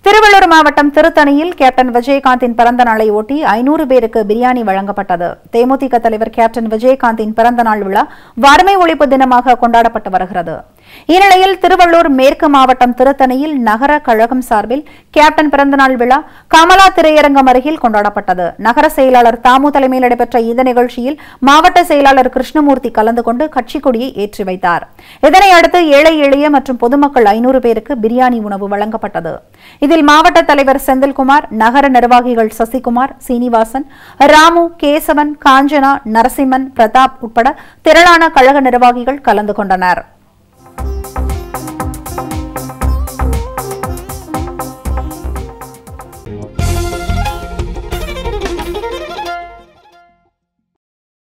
திருவள்ளூர் மாவட்டம் திருத்தணியில் கேப்டன் விஜயகாந்தின் பிறந்த நாளை ஒட்டி ஐநூறு பேருக்கு பிரியாணி வழங்கப்பட்டது தேமுதிக தலைவர் கேப்டன் விஜயகாந்தின் பிறந்த நாள் விழா வறுமை ஒழிப்பு தினமாக கொண்டாடப்பட்டு வருகிறது இந்நிலையில் திருவள்ளூர் மேற்கு மாவட்டம் திருத்தணியில் நகர கழகம் சார்பில் கேப்டன் பிறந்தநாள் விழா கமலா திரையரங்கம் அருகில் கொண்டாடப்பட்டது நகர செயலாளர் தாமு தலைமையில் நடைபெற்ற இந்த நிகழ்ச்சியில் மாவட்ட செயலாளர் கிருஷ்ணமூர்த்தி கலந்து கொண்டு கட்சிக் கொடியை ஏற்றி வைத்தார் இதனையடுத்து ஏழை எளிய மற்றும் பொதுமக்கள் ஐநூறு பேருக்கு பிரியாணி உணவு வழங்கப்பட்டது இதில் மாவட்ட தலைவர் செந்தில்குமார் நகர நிர்வாகிகள் சசிகுமார் சீனிவாசன் ராமு கேசவன் காஞ்சனா நரசிம்மன் பிரதாப் உட்பட திரளான கழக நிர்வாகிகள் கலந்து கொண்டனர்